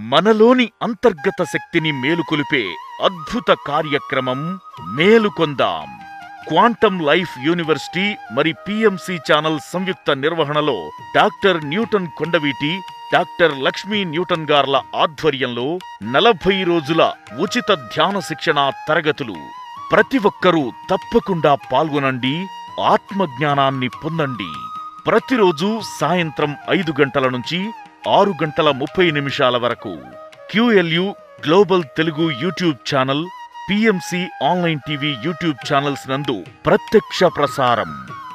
మనలోని అంతర్గత శక్తిని మేలుకొలిపే అద్భుత కార్యక్రమం మేలుకొందాం క్వాంటమ్ లైఫ్ యూనివర్సిటీ మరి పిఎంసి ఛానల్ సంయుక్త నిర్వహణలో doctor Newton Kondaveeti doctor Lakshmi Newton గార్ల ఆధ్వర్యంలో నలభై రోజుల ఉచిత ధ్యాన శిక్షణ తరగతులు ప్రతి ఒక్కరూ తప్పకుండా పాల్గొనండి ఆత్మజ్ఞానాన్ని పొందండి ప్రతిరోజు సాయంత్రం ఐదు గంటల నుంచి ఆరు గంటల ముప్పై నిమిషాల వరకు QLU global Telugu YouTube channel PMC online TV YouTube channels నందు ప్రత్యక్ష ప్రసారం